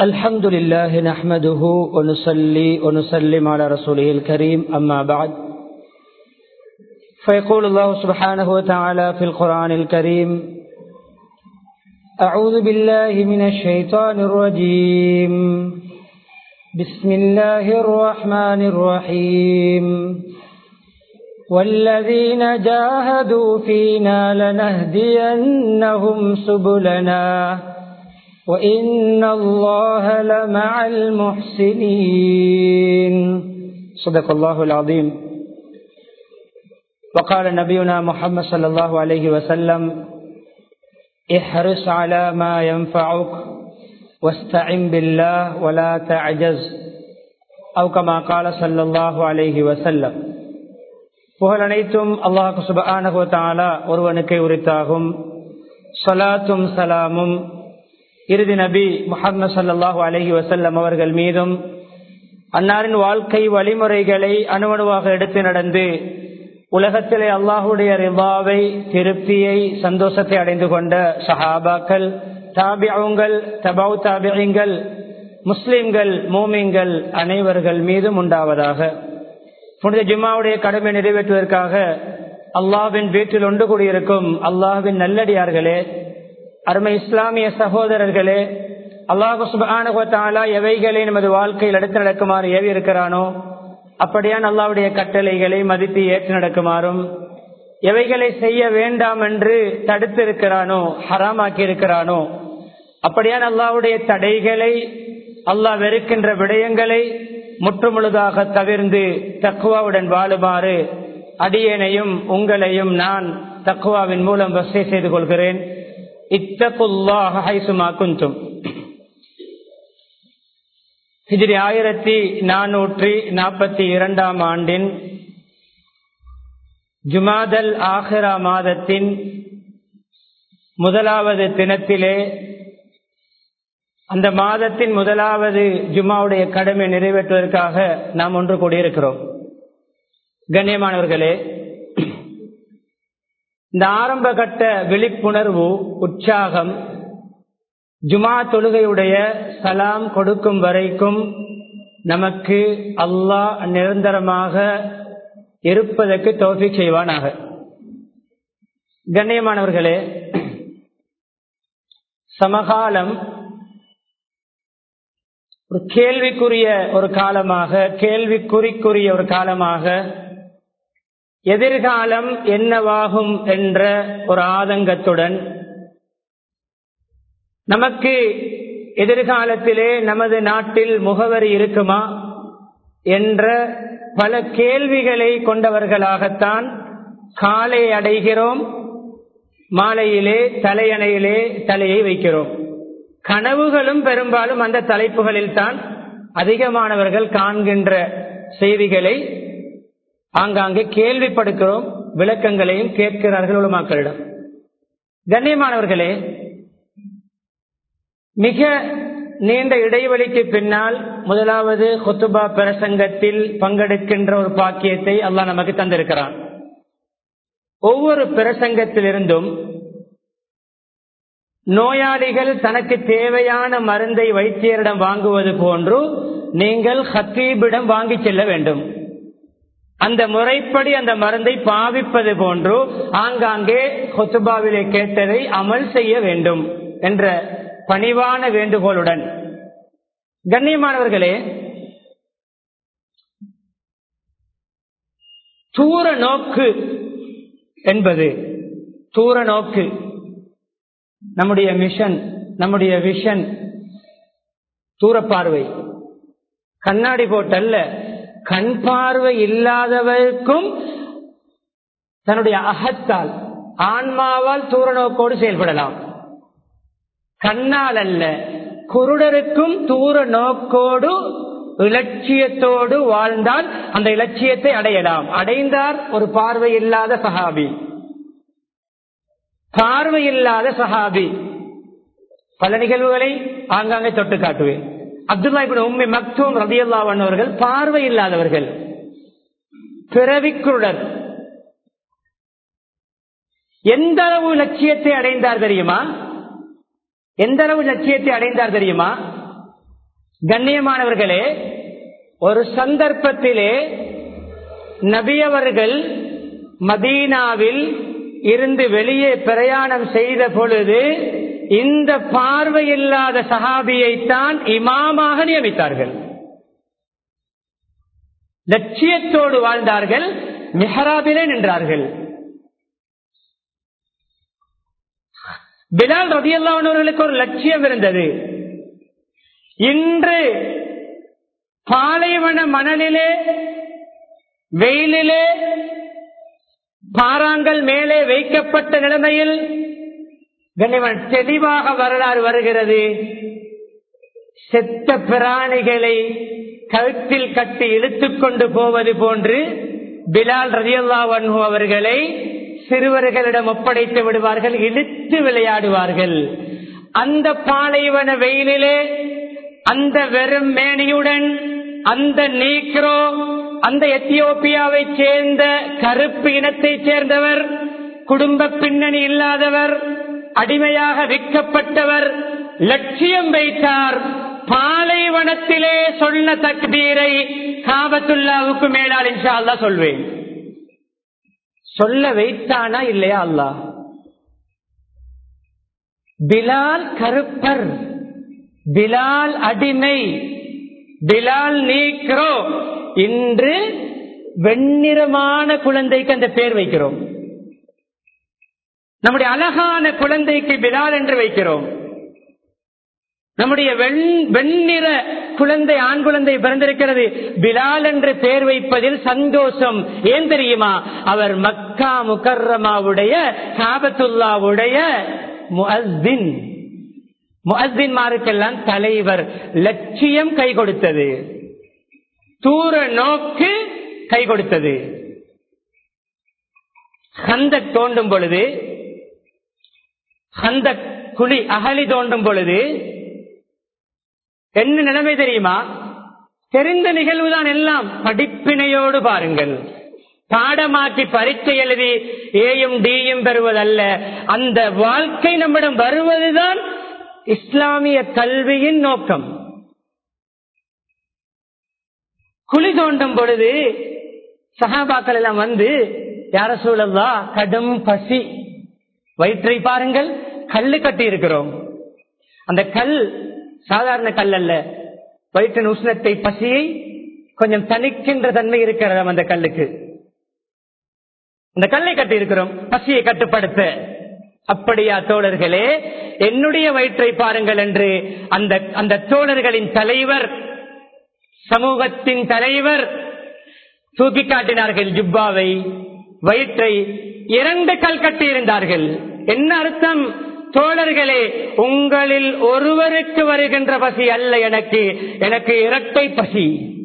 الحمد لله نحمده ونصلي ونسلم على رسوله الكريم أما بعد فيقول الله سبحانه وتعالى في القرآن الكريم أعوذ بالله من الشيطان الرجيم بسم الله الرحمن الرحيم والذين جاهدوا فينا لنهدينهم سبلنا وإن الله لمع المحسنين صدق الله العظيم وقال نبينا محمد صلى الله عليه وسلم احرص على ما ينفعك واستعن بالله ولا تعجز أو كما قال صلى الله عليه وسلم புகழ் அனைத்தும் அல்லாஹு சுபானகு தாலா ஒருவனுக்கே உரித்தாகும் சலாத்தும் சலாமும் இறுதி நபி முகமது சல்லாஹூ அலஹி வசல்லம் அவர்கள் மீதும் அன்னாரின் வாழ்க்கை வழிமுறைகளை அணுவணுவாக எடுத்து நடந்து உலகத்திலே அல்லாஹுடைய ரிவாவை திருப்தியை சந்தோஷத்தை அடைந்து கொண்ட சஹாபாக்கள் தாபியங்கள் தபாவு தாபியங்கள் முஸ்லிம்கள் மோமிங்கள் அனைவர்கள் மீதும் உண்டாவதாக புனித ஜும்மாவுடைய கடமை நிறைவேற்றுவதற்காக அல்லாவின் வீட்டில் ஒன்று கூடியிருக்கும் அல்லாஹின் நல்லடியார்களே அருமை இஸ்லாமிய சகோதரர்களே அல்லாஹு சுபானுகத்தாலா எவைகளை நமது வாழ்க்கையில் எடுத்து நடக்குமாறு ஏவி இருக்கிறானோ அப்படியான் அல்லாவுடைய கட்டளைகளை மதித்து ஏற்று நடக்குமாறும் எவைகளை செய்ய வேண்டாம் என்று தடுத்து இருக்கிறானோ ஹராமாக்கி இருக்கிறானோ அப்படியான் அல்லாவுடைய தடைகளை அல்லாஹ் வெறுக்கின்ற விடயங்களை முற்றுமுழுதாக தவிர்ந்து தக்குவாவுடன் வாழுமாறு அடியேனையும் உங்களையும் நான் தக்குவாவின் மூலம் வசதி செய்து கொள்கிறேன் இத்தகுல்லாக ஹைசுமா குந்தும் ஹிஜ்ரி ஆயிரத்தி நானூற்றி நாற்பத்தி இரண்டாம் ஆண்டின் ஜுமாதல் ஆஹிரா மாதத்தின் முதலாவது தினத்திலே அந்த மாதத்தின் முதலாவது ஜுமாவுடைய கடமை நிறைவேற்றுவதற்காக நாம் ஒன்று கூடியிருக்கிறோம் கண்ணியமானவர்களே இந்த ஆரம்ப கட்ட விழிப்புணர்வு உற்சாகம் ஜுமா தொழுகையுடைய சலாம் கொடுக்கும் வரைக்கும் நமக்கு அல்லாஹ் நிரந்தரமாக இருப்பதற்கு தோல்வி செய்வானாக கண்ணியமானவர்களே சமகாலம் ஒரு கேள்விக்குரிய ஒரு காலமாக கேள்விக்குறிக்குரிய ஒரு காலமாக எதிர்காலம் என்னவாகும் என்ற ஒரு ஆதங்கத்துடன் நமக்கு எதிர்காலத்திலே நமது நாட்டில் முகவரி இருக்குமா என்ற பல கேள்விகளை கொண்டவர்களாகத்தான் காலை அடைகிறோம் மாலையிலே தலையணையிலே தலையை வைக்கிறோம் கனவுகளும் பெரும்பாலும் அந்த தலைப்புகளில் தான் அதிகமானவர்கள் காண்கின்ற செய்திகளை ஆங்காங்கே கேள்விப்படுக்கிறோம் விளக்கங்களையும் கேட்கிறார்கள் உலமாக்களிடம் கண்ணியமானவர்களே மிக நீண்ட இடைவெளிக்கு பின்னால் முதலாவது கொத்துபா பிரசங்கத்தில் பங்கெடுக்கின்ற ஒரு பாக்கியத்தை அல்லாஹ் நமக்கு தந்திருக்கிறான் ஒவ்வொரு பிரசங்கத்திலிருந்தும் நோயாளிகள் தனக்கு தேவையான மருந்தை வைத்தியரிடம் வாங்குவது போன்று நீங்கள் ஹத்தீபிடம் வாங்கி செல்ல வேண்டும் அந்த முறைப்படி அந்த மருந்தை பாவிப்பது போன்று ஆங்காங்கே கொத்துபாவிலே கேட்டதை அமல் செய்ய வேண்டும் என்ற பணிவான வேண்டுகோளுடன் கண்ணியமானவர்களே தூர நோக்கு என்பது தூர நோக்கு நம்முடைய மிஷன் நம்முடைய விஷன் தூர பார்வை கண்ணாடி போட்டல்ல கண் பார்வை இல்லாதவருக்கும் தன்னுடைய அகத்தால் ஆன்மாவால் தூர நோக்கோடு செயல்படலாம் கண்ணால் அல்ல குருடருக்கும் தூர நோக்கோடு இலட்சியத்தோடு வாழ்ந்தால் அந்த இலட்சியத்தை அடையலாம் அடைந்தார் ஒரு பார்வை இல்லாத சஹாபி பார்வை இல்லாத சஹாபி பல நிகழ்வுகளை ஆங்காங்கே தொட்டு காட்டுவேன் அப்துல்லா இப்படி உண்மை மக்தூம் ரதியல்லாவன் அவர்கள் பார்வை இல்லாதவர்கள் பிறவிக்குருடர் எந்த அளவு லட்சியத்தை அடைந்தார் தெரியுமா எந்த அளவு லட்சியத்தை அடைந்தார் தெரியுமா கண்ணியமானவர்களே ஒரு சந்தர்ப்பத்திலே நபியவர்கள் மதீனாவில் இருந்து வெளியே பிரயாணம் செய்த பொழுது இந்த பார்வையில்லாத சஹாபியைத்தான் இமாமாக நியமித்தார்கள் லட்சியத்தோடு வாழ்ந்தார்கள் மெஹராபிலே நின்றார்கள் பிலால் ரதியல்லானவர்களுக்கு ஒரு லட்சியம் இருந்தது இன்று பாலைவன மணலிலே வெயிலிலே பாறாங்கள் மேலே வைக்கப்பட்ட நிலைமையில் கண்ணியவன் தெளிவாக வரலாறு வருகிறது செத்த பிராணிகளை கழுத்தில் கட்டி இழுத்துக் கொண்டு போவது போன்று பிலால் ரதியல்லா வன்ஹு அவர்களை சிறுவர்களிடம் ஒப்படைத்து விடுவார்கள் இழுத்து விளையாடுவார்கள் அந்த பாலைவன வெயிலிலே அந்த வெறும் மேனியுடன் அந்த நீக்ரோ அந்த எத்தியோப்பியாவை சேர்ந்த கருப்பு இனத்தை சேர்ந்தவர் குடும்ப பின்னணி இல்லாதவர் அடிமையாக விற்கப்பட்டவர் லட்சியம் வைத்தார் பாலைவனத்திலே சொன்ன தக்பீரை காபத்துல்லாவுக்கு மேலால் இன்ஷா அல்லா சொல்வேன் சொல்ல வைத்தானா இல்லையா அல்லா பிலால் கருப்பர் பிலால் அடிமை பிலால் நீக்கிறோ இன்று வெண்ணிறமான குழந்தைக்கு அந்த பேர் வைக்கிறோம் நம்முடைய அழகான குழந்தைக்கு பிலால் என்று வைக்கிறோம் நம்முடைய வெண்ணிற குழந்தை ஆண் குழந்தை பிறந்திருக்கிறது பிலால் என்று பெயர் வைப்பதில் சந்தோஷம் ஏன் தெரியுமா அவர் மக்கா முக்கர்ரமாவுடைய காபத்துல்லாவுடைய முஅஸ்தின் முஅஸ்தின்மாருக்கெல்லாம் தலைவர் லட்சியம் கை கொடுத்தது தூர நோக்கு கை கொடுத்தது ஹந்த தோண்டும் பொழுது அந்த குழி அகலி தோண்டும் பொழுது என்ன நிலைமை தெரியுமா தெரிந்த நிகழ்வுதான் எல்லாம் படிப்பினையோடு பாருங்கள் பாடமாக்கி பரீட்சை எழுதி ஏயும் டியும் பெறுவதல்ல அந்த வாழ்க்கை நம்மிடம் வருவதுதான் இஸ்லாமிய கல்வியின் நோக்கம் குழி தோண்டும் பொழுது சகாபாக்கள் எல்லாம் வந்து யார சூழல்லா கடும் பசி வயிற்றை பாருங்கள் கல்லு கட்டி இருக்கிறோம் அந்த கல் சாதாரண கல் அல்ல வயிற்றின் உஷ்ணத்தை பசியை கொஞ்சம் தணிக்கின்ற தன்மை இருக்கிறது அந்த கல்லுக்கு அந்த கல்லை கட்டி இருக்கிறோம் பசியை கட்டுப்படுத்த அப்படியா தோழர்களே என்னுடைய வயிற்றை பாருங்கள் என்று அந்த அந்த தோழர்களின் தலைவர் சமூகத்தின் தலைவர் தூக்கி காட்டினார்கள் ஜுப்பாவை வயிற்றை இரண்டு கல் கட்டி இருந்தார்கள் என்ன அர்த்தம் தோழர்களே உங்களில் ஒருவருக்கு வருகின்ற பசி அல்ல எனக்கு எனக்கு இரட்டை பசி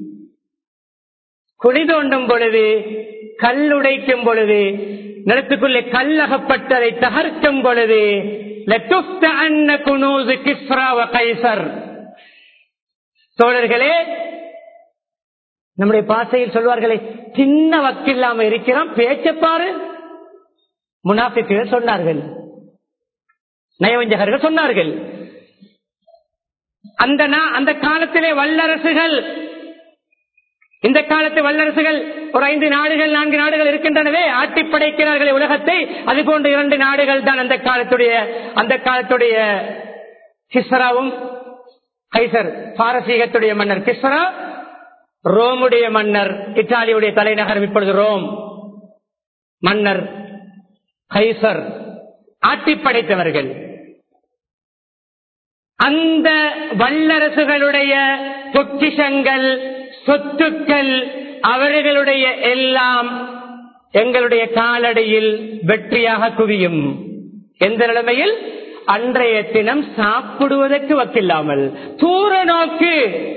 குழி தோண்டும் பொழுது கல் உடைக்கும் பொழுது நிலத்துக்குள்ளே கல் அகப்பட்டதை தகர்க்கும் பொழுது தோழர்களே நம்முடைய பாசையில் சொல்வார்களே சின்ன வக்கில்லாம இருக்கிறான் பேச்ச பாரு முனாபிக்குகள் சொன்னார்கள் நயவஞ்சகர்கள் சொன்னார்கள் அந்த அந்த காலத்திலே வல்லரசுகள் இந்த காலத்து வல்லரசுகள் ஒரு ஐந்து நாடுகள் நான்கு நாடுகள் இருக்கின்றனவே ஆட்டி படைக்கிறார்களே உலகத்தை அது போன்ற இரண்டு நாடுகள் தான் அந்த காலத்துடைய அந்த காலத்துடைய கிஸ்ராவும் கைசர் பாரசீகத்துடைய மன்னர் கிஸ்ரா ரோமுடைய மன்னர் இத்தாலியுடைய தலைநகரம் இப்பொழுது ரோம் மன்னர் கைசர் ஆட்டி படைத்தவர்கள் அந்த வல்லரசுகளுடைய பொக்கிஷங்கள் சொத்துக்கள் அவர்களுடைய எல்லாம் எங்களுடைய காலடியில் வெற்றியாக குவியும் எந்த நிலைமையில் அன்றைய தினம் சாப்பிடுவதற்கு வக்கில்லாமல் தூர நோக்கு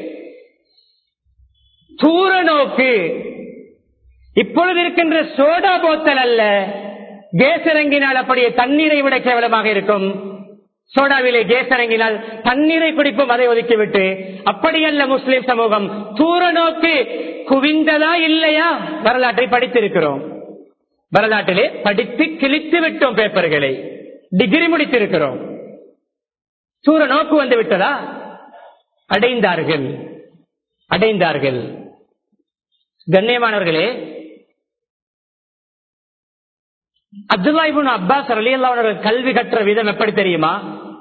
தூர நோக்கு இப்பொழுது இருக்கின்ற சோடா போத்தல் அல்ல கேஸ் இறங்கினால் அப்படியே தண்ணீரை விட கேவலமாக இருக்கும் சோடாவிலே கேஸ் இறங்கினால் தண்ணீரை குடிப்போம் அதை ஒதுக்கிவிட்டு அப்படியல்ல முஸ்லிம் சமூகம் தூர நோக்கு குவிந்ததா இல்லையா வரலாற்றை படித்திருக்கிறோம் வரலாற்றிலே படித்து கிழித்து விட்டோம் பேப்பர்களை டிகிரி முடித்திருக்கிறோம் தூர நோக்கு வந்து விட்டதா அடைந்தார்கள் அடைந்தார்கள் கண்ணியமானவர்களே அப்துல்லாஹிபுன் அப்பாஸ் அலி அவர்கள் கல்வி கற்ற விதம் எப்படி தெரியுமா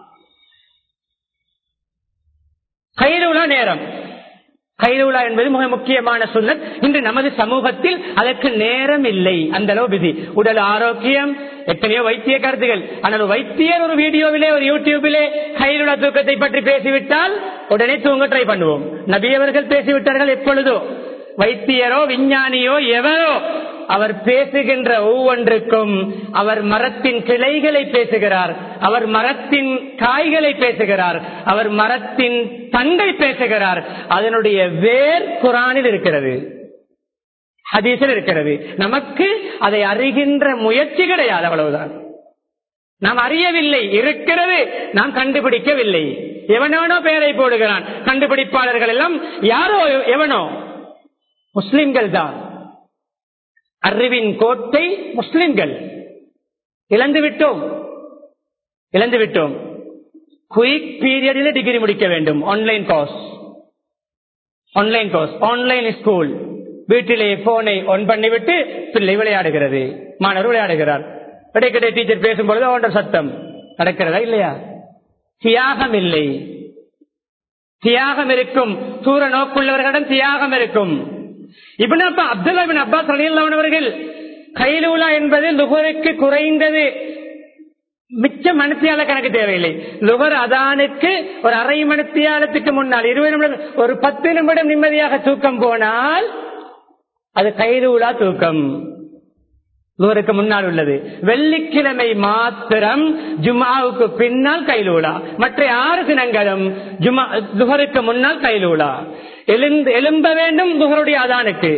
கைலூலா நேரம் கைலூலா என்பது மிக முக்கியமான சுண்ணத் இன்று நமது சமூகத்தில் அதற்கு நேரம் இல்லை அந்த அளவு பிசி உடல் ஆரோக்கியம் எத்தனையோ வைத்திய கருத்துகள் ஆனால் ஒரு வைத்தியர் ஒரு வீடியோவிலே ஒரு யூடியூபிலே கைலுலா தூக்கத்தை பற்றி பேசிவிட்டால் உடனே தூங்க ட்ரை பண்ணுவோம் நபியவர்கள் பேசிவிட்டார்கள் எப்பொழுதோ வைத்தியரோ விஞ்ஞானியோ எவரோ அவர் பேசுகின்ற ஒவ்வொன்றுக்கும் அவர் மரத்தின் கிளைகளை பேசுகிறார் அவர் மரத்தின் காய்களை பேசுகிறார் அவர் மரத்தின் தண்டை பேசுகிறார் அதனுடைய வேர் குரானில் இருக்கிறது ஹதீஸில் இருக்கிறது நமக்கு அதை அறிகின்ற முயற்சி கிடையாது அவ்வளவுதான் நாம் அறியவில்லை இருக்கிறது நாம் கண்டுபிடிக்கவில்லை எவனோ பெயரை போடுகிறான் கண்டுபிடிப்பாளர்கள் எல்லாம் யாரோ எவனோ முஸ்லிம்கள் தான் அறிவின் கோட்டை முஸ்லிம்கள் இழந்து விட்டோம் இழந்து விட்டோம் குயிக் பீரியடில் டிகிரி முடிக்க வேண்டும் online course online course online school வீட்டிலே போனை ஒன் பண்ணிவிட்டு பிள்ளை விளையாடுகிறது மாணவர் விளையாடுகிறார் இடைக்கிடையே டீச்சர் பேசும்பொழுது அவன் சத்தம் நடக்கிறதா இல்லையா தியாகம் இல்லை தியாகம் இருக்கும் தூர நோக்குள்ளவர்களிடம் தியாகம் இருக்கும் இப்ப அப்ப அப்துல்லா பின் அப்பாஸ் அவர்கள் கைலூலா என்பது லுகருக்கு குறைந்தது மிச்ச மனத்தியால கணக்கு தேவையில்லை லுகர் அதானுக்கு ஒரு அரை மணித்தியாலத்துக்கு முன்னால் இருபது நிமிடம் ஒரு பத்து நிமிடம் நிம்மதியாக தூக்கம் போனால் அது கைலூலா தூக்கம் லுகருக்கு முன்னால் உள்ளது வெள்ளிக்கிழமை மாத்திரம் ஜுமாவுக்கு பின்னால் கைலூலா மற்ற ஆறு தினங்களும் ஜுமா லுகருக்கு முன்னால் கைலூலா எழுந்து எழும்ப வேண்டும் லுகருடைய அதானுக்கு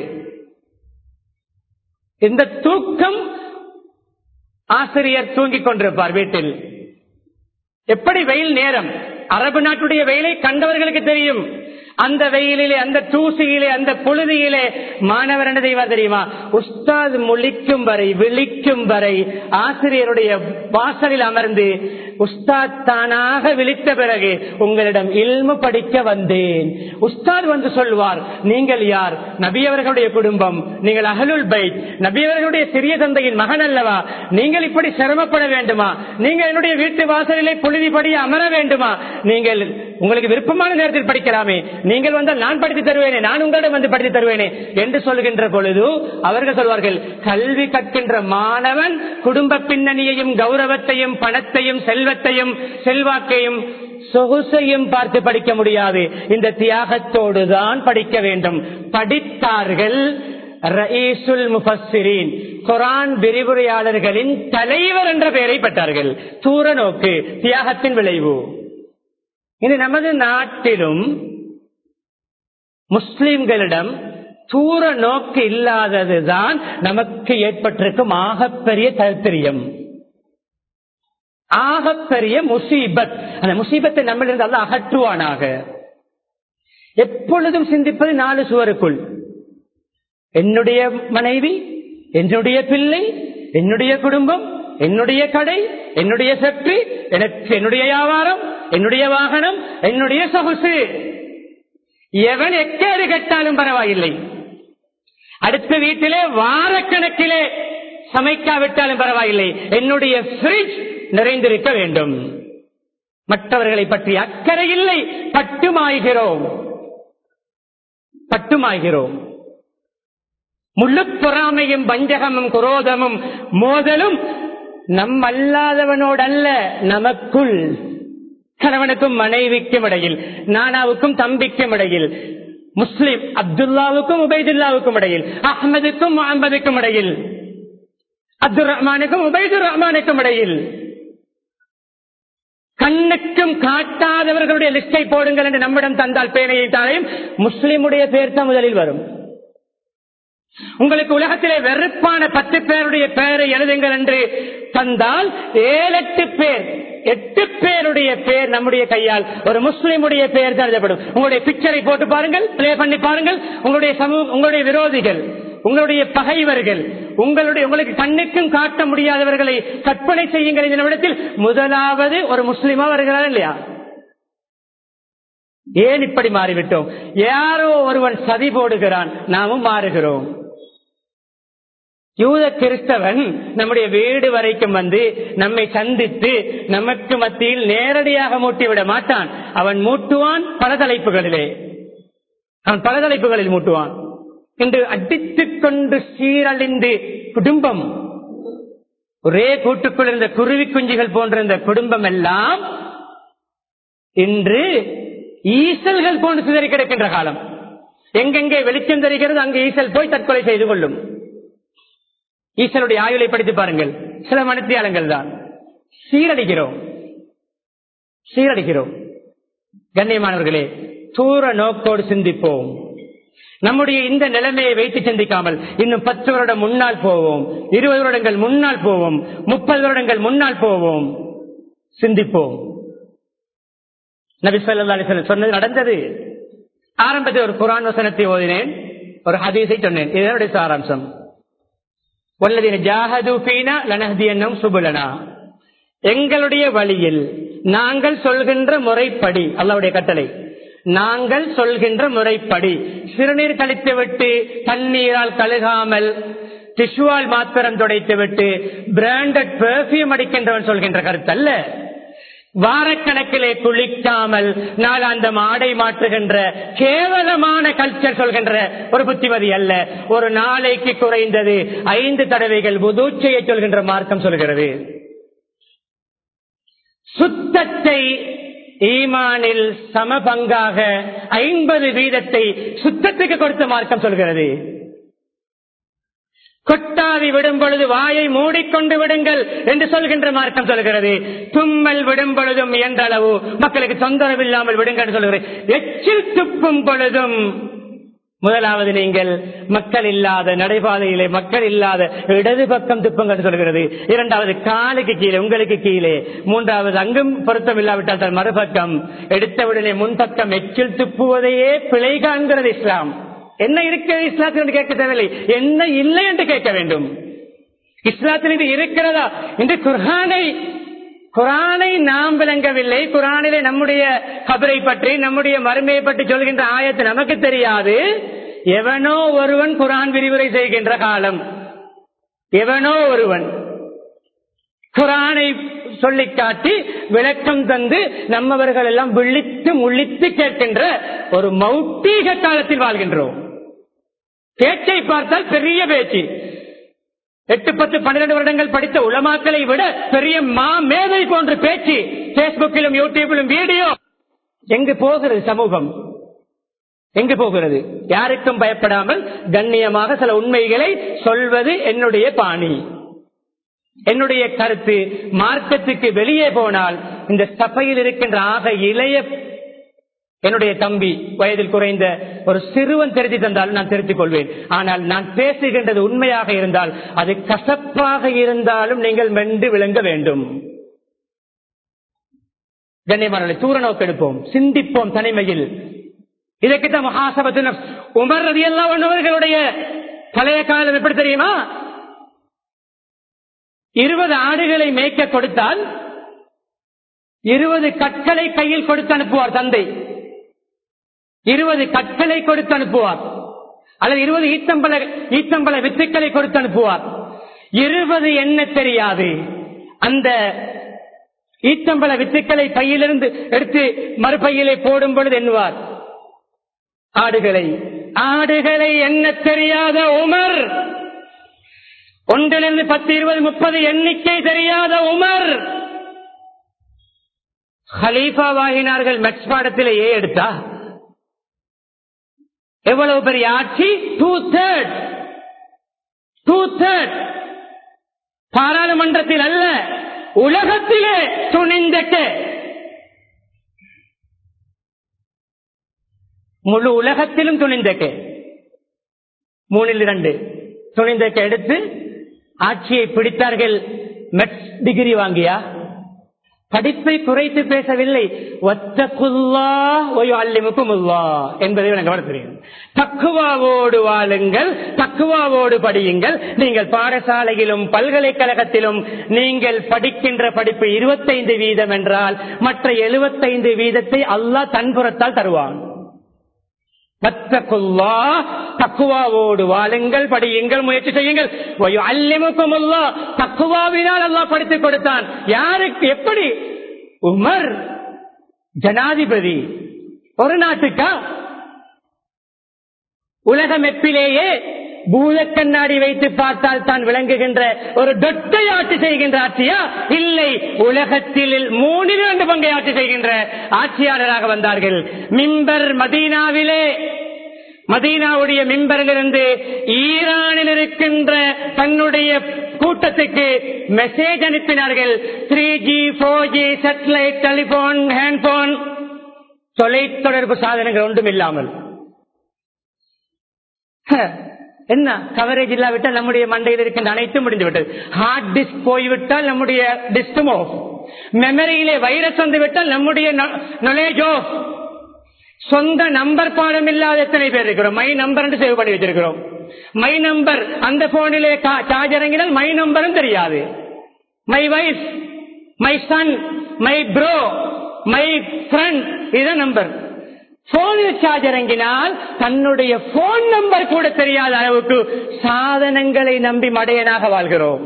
இந்த தூக்கம் ஆசிரியர் தூங்கிக் கொண்டிருப்பார் வீட்டில் எப்படி வெயில் நேரம் அரபு நாட்டுடைய வெயிலை கண்டவர்களுக்கு தெரியும் அந்த வெயிலிலே அந்த தூசியிலே அந்த புழுதியிலே மாணவர் என்ன செய்வார் தெரியுமா உஸ்தாத் முழிக்கும் வரை விழிக்கும் வரை ஆசிரியருடைய வாசலில் அமர்ந்து உஸ்தாத் தானாக விழித்த பிறகு உங்களிடம் இல்மு படிக்க வந்தேன் உஸ்தாத் வந்து சொல்வார் நீங்கள் யார் நபியவர்களுடைய குடும்பம் நீங்கள் அகலுல் பைத் நபியவர்களுடைய சிறிய தந்தையின் மகன் அல்லவா நீங்கள் இப்படி சிரமப்பட வேண்டுமா நீங்கள் என்னுடைய வீட்டு வாசலிலே புழுதி படிய அமர வேண்டுமா நீங்கள் உங்களுக்கு விருப்பமான நேரத்தில் படிக்கலாமே நீங்கள் வந்தால் நான் படித்து தருவேனே நான் உங்களிடம் வந்து படித்து தருவேனே என்று சொல்கின்ற பொழுது அவர்கள் சொல்வார்கள் கல்வி கற்கின்ற மாணவன் குடும்ப பின்னணியையும் கௌரவத்தையும் பணத்தையும் செல்வத்தையும் செல்வாக்கையும் சொகுசையும் பார்த்து படிக்க முடியாது இந்த தியாகத்தோடு தான் படிக்க வேண்டும் படித்தார்கள் ரயீசுல் முஃபஸ்ஸிரீன் குரான் விரிவுரையாளர்களின் தலைவர் என்ற பெயரை பெற்றார்கள் தூர நோக்கு தியாகத்தின் விளைவு இது நமது நாட்டிலும் முஸ்லிம்களிடம் தூர நோக்கு இல்லாததுதான் நமக்கு ஏற்பட்டிருக்கும் ஆகப்பெரிய தரித்திரியம் ஆகப்பெரிய முசீபத் அந்த முசீபத்தை நம்மளிருந்து அல்ல அகற்றுவானாக எப்பொழுதும் சிந்திப்பது நாலு சுவருக்குள் என்னுடைய மனைவி என்னுடைய பிள்ளை என்னுடைய குடும்பம் என்னுடைய கடை என்னுடைய சக்தி எனக்கு என்னுடைய வியாபாரம் என்னுடைய வாகனம் என்னுடைய சொகுசு எவன் எக்கேடு கட்டாலும் பரவாயில்லை அடுத்த வீட்டிலே வாரக்கணக்கிலே சமைக்காவிட்டாலும் பரவாயில்லை என்னுடைய ஃப்ரிட்ஜ் நிறைந்திருக்க வேண்டும் மற்றவர்களை பற்றி அக்கறை இல்லை பட்டுமாய்கிறோம் பட்டுமாய்கிறோம் முழு பொறாமையும் வஞ்சகமும் குரோதமும் மோதலும் நம் அல்லாதவனோடல்ல நமக்குள் கணவனுக்கும் மனைவிக்கும் இடையில் நானாவுக்கும் தம்பிக்கும் இடையில் முஸ்லிம் அப்துல்லாவுக்கும் உபைதுல்லாவுக்கும் இடையில் அஹமதுக்கும் முகமதுக்கும் இடையில் அப்துல் ரஹ்மானுக்கும் உபைதுர் ரஹ்மானுக்கும் இடையில் கண்ணுக்கும் காட்டாதவர்களுடைய லிஸ்டை போடுங்கள் என்று நம்மிடம் தந்தால் பேனையை தாழையும் முஸ்லிமுடைய பேர் தான் முதலில் வரும் உங்களுக்கு உலகத்திலே வெறுப்பான பத்து பேருடைய பெயரை எழுதுங்கள் என்று தந்தால் ஏழு எட்டு பேர் எட்டு பேருடைய பேர் நம்முடைய கையால் ஒரு முஸ்லிமுடைய பெயர் தான் எழுதப்படும் உங்களுடைய பிக்சரை போட்டு பாருங்கள் பிளே பண்ணி பாருங்கள் உங்களுடைய சமூக உங்களுடைய விரோதிகள் உங்களுடைய பகைவர்கள் உங்களுடைய உங்களுக்கு கண்ணுக்கும் காட்ட முடியாதவர்களை கற்பனை செய்யுங்கள் இந்த நிமிடத்தில் முதலாவது ஒரு முஸ்லிமா வருகிறார் இல்லையா ஏன் இப்படி மாறிவிட்டோம் யாரோ ஒருவன் சதி போடுகிறான் நாமும் மாறுகிறோம் யூத கிறிஸ்தவன் நம்முடைய வீடு வரைக்கும் வந்து நம்மை சந்தித்து நமக்கு மத்தியில் நேரடியாக மூட்டிவிட மாட்டான் அவன் மூட்டுவான் பல தலைப்புகளிலே அவன் பல தலைப்புகளில் மூட்டுவான் இன்று அடித்துக் கொண்டு சீரழிந்து குடும்பம் ஒரே கூட்டுக்குள் இருந்த குருவி குஞ்சுகள் போன்ற இந்த குடும்பம் எல்லாம் இன்று ஈசல்கள் போன்று சிதறி கிடக்கின்ற காலம் எங்கெங்கே வெளிச்சம் தெரிகிறது அங்கு ஈசல் போய் தற்கொலை செய்து கொள்ளும் ஈசலுடைய ஆயுளை படித்து பாருங்கள் சில மணித்தியாலங்கள் தான் சீரடிக்கிறோம் சீரடிக்கிறோம் கண்ணியமானவர்களே தூர நோக்கோடு சிந்திப்போம் நம்முடைய இந்த நிலைமையை வைத்து சிந்திக்காமல் இன்னும் பத்து வருடம் முன்னால் போவோம் இருபது வருடங்கள் முன்னால் போவோம் முப்பது வருடங்கள் முன்னால் போவோம் சிந்திப்போம் நபி சொல்லா அலிஸ்வலம் சொன்னது நடந்தது ஆரம்பத்தில் ஒரு குரான் வசனத்தை ஓதினேன் ஒரு ஹதீஸை சொன்னேன் இதனுடைய சாராம்சம் வல்லதின ஜாஹது பீனா லனஹதியன்னும் சுபுலனா எங்களுடைய வழியில் நாங்கள் சொல்கின்ற முறைப்படி அல்லாவுடைய கட்டளை நாங்கள் சொல்கின்ற முறைப்படி சிறுநீர் கழித்து விட்டு தண்ணீரால் கழுகாமல் டிஷ்யூவால் மாத்திரம் துடைத்து விட்டு பிராண்டட் பெர்ஃபியூம் அடிக்கின்றவன் சொல்கின்ற கருத்து அல்ல வாரக்கணக்கிலே குளிக்காமல் நாளாந்தம் ஆடை மாற்றுகின்ற கேவலமான கல்ச்சர் சொல்கின்ற ஒரு புத்திமதி அல்ல ஒரு நாளைக்கு குறைந்தது ஐந்து தடவைகள் புதூச்சையை சொல்கின்ற மார்க்கம் சொல்கிறது சுத்தத்தை ஈமானில் சம பங்காக ஐம்பது வீதத்தை சுத்தத்துக்கு கொடுத்த மார்க்கம் சொல்கிறது கொட்டாவி விடும் பொழுது வாயை மூடிக்கொண்டு விடுங்கள் என்று சொல்கின்ற மார்க்கம் சொல்கிறது தும்மல் விடும் பொழுதும் என்ற அளவு மக்களுக்கு தொந்தரவு இல்லாமல் விடுங்கள் என்று சொல்கிறது எச்சில் துப்பும் பொழுதும் முதலாவது நீங்கள் மக்கள் இல்லாத நடைபாதையிலே மக்கள் இல்லாத இடது பக்கம் துப்புங்கள் சொல்கிறது இரண்டாவது காலுக்கு கீழே உங்களுக்கு கீழே மூன்றாவது அங்கும் பொருத்தம் இல்லாவிட்டால் தன் மறுபக்கம் எடுத்தவுடனே முன்பக்கம் எச்சில் துப்புவதையே பிழை காண்கிறது இஸ்லாம் என்ன இருக்கிறது இஸ்லாத்தில் என்று கேட்க தேவையில்லை என்ன இல்லை என்று கேட்க வேண்டும் இஸ்லாத்தில் இது இருக்கிறதா என்று குர்ஹானை குரானை நாம் விளங்கவில்லை குரானிலே நம்முடைய கபரை பற்றி நம்முடைய மருமையை பற்றி சொல்கின்ற ஆயத்து நமக்கு தெரியாது எவனோ ஒருவன் குரான் விரிவுரை செய்கின்ற காலம் எவனோ ஒருவன் குரானை சொல்லி காட்டி விளக்கம் தந்து நம்மவர்கள் எல்லாம் விழித்து முழித்து கேட்கின்ற ஒரு மௌட்டீக காலத்தில் வாழ்கின்றோம் பேச்சை பார்த்தால் பெரிய பேச்சு எட்டு பத்து பன்னிரண்டு வருடங்கள் படித்த உலமாக்களை விட பெரிய மா மேதை போன்ற பேச்சு பேஸ்புக்கிலும் யூடியூபிலும் வீடியோ எங்கு போகிறது சமூகம் எங்கு போகிறது யாருக்கும் பயப்படாமல் கண்ணியமாக சில உண்மைகளை சொல்வது என்னுடைய பாணி என்னுடைய கருத்து மார்க்கத்துக்கு வெளியே போனால் இந்த சபையில் இருக்கின்ற ஆக இளைய என்னுடைய தம்பி வயதில் குறைந்த ஒரு சிறுவன் திருத்தி தந்தாலும் நான் திருத்திக் கொள்வேன் ஆனால் நான் பேசுகின்றது உண்மையாக இருந்தால் அது கசப்பாக இருந்தாலும் நீங்கள் மென்று விளங்க வேண்டும் கண்ணியமான தூர நோக்கெடுப்போம் சிந்திப்போம் தனிமையில் இதற்குத்தான் மகாசபத்தின் உமர் ரதி அவர்களுடைய பழைய காலம் எப்படி தெரியுமா இருபது ஆடுகளை மேய்க்க கொடுத்தால் இருபது கற்களை கையில் கொடுத்து அனுப்புவார் தந்தை இருபது கற்களை கொடுத்து அனுப்புவார் அல்லது இருபது ஈத்தம்பல ஈத்தம்பல வித்துக்களை கொடுத்து அனுப்புவார் இருபது என்ன தெரியாது அந்த ஈத்தம்பல வித்துக்களை பையிலிருந்து எடுத்து மறுபையிலே போடும் பொழுது எண்ணுவார் ஆடுகளை ஆடுகளை என்ன தெரியாத உமர் ஒன்றிலிருந்து பத்து இருபது முப்பது எண்ணிக்கை தெரியாத உமர் ஹலீஃபா வாகினார்கள் மெக்ஸ் பாடத்திலேயே எடுத்தா எவ்வளவு பெரிய ஆட்சி டூ தேர்ட் டூ தேர்ட் பாராளுமன்றத்தில் அல்ல உலகத்திலே துணிந்தக்க முழு உலகத்திலும் துணிந்தக்க மூணில் இரண்டு துணிந்தக்க எடுத்து ஆட்சியை பிடித்தார்கள் மெட்ஸ் டிகிரி வாங்கியா படிப்பை குறைத்து பேசவில்லை ஒத்தகுல்லா அல்லிமுக்குமுல்லா என்பதை கவனத்துறேன் தக்குவாவோடு வாழுங்கள் தக்குவாவோடு படியுங்கள் நீங்கள் பாடசாலையிலும் பல்கலைக்கழகத்திலும் நீங்கள் படிக்கின்ற படிப்பு இருபத்தைந்து வீதம் என்றால் மற்ற எழுபத்தைந்து வீதத்தை அல்லாஹ் தன்புறத்தால் தருவான் வத்தகுல்லா தக்குவாவோடு வாழுங்கள் படியுங்கள் முயற்சி செய்யுங்கள் அல்லிமுக்கும் அல்லா தக்குவாவினால் அல்லாஹ் படித்துக் கொடுத்தான் யாருக்கு எப்படி உமர் ஜனாதிபதி ஒரு நாட்டுக்கா உலக மெப்பிலேயே பூத கண்ணாடி வைத்து பார்த்தால் தான் விளங்குகின்ற ஒரு தொட்டை ஆட்சி செய்கின்ற ஆட்சியா இல்லை உலகத்தில் மூணில் இரண்டு பங்கை ஆட்சி செய்கின்ற ஆட்சியாளராக வந்தார்கள் மிம்பர் மதீனாவிலே மதீனாவுடைய மிம்பரிலிருந்து ஈரானில் இருக்கின்ற தன்னுடைய கூட்டத்துக்கு மெசேஜ் அனுப்பினார்கள் three G four G satellite telephone handphone தொலைத்தொடர்பு சாதனங்கள் ஒன்றும் இல்லாமல் என்ன கவரேஜ் இல்லாவிட்டால் நம்முடைய மண்டையில் இருக்கின்ற அனைத்தும் முடிந்துவிட்டது ஹார்ட் டிஸ்க் போய்விட்டால் நம்முடைய டிஸ்கும் ஆஃப் மெமரியிலே வைரஸ் வந்து விட்டால் நம்முடைய நாலேஜ் ஆஃப் சொந்த நம்பர் பாடம் இல்லாத எத்தனை பேர் இருக்கிறோம் மை நம்பர் சேவ் பண்ணி வச்சிருக்கிறோம் மை நம்பர் அந்த போனிலே சார்ஜ் இறங்கினால் மை நம்பரும் தெரியாது my wife my son my bro my friend இதுதான் நம்பர் போனில் சார்ஜ் இறங்கினால் தன்னுடைய போன் நம்பர் கூட தெரியாத அளவுக்கு சாதனங்களை நம்பி மடையனாக வாழ்கிறோம்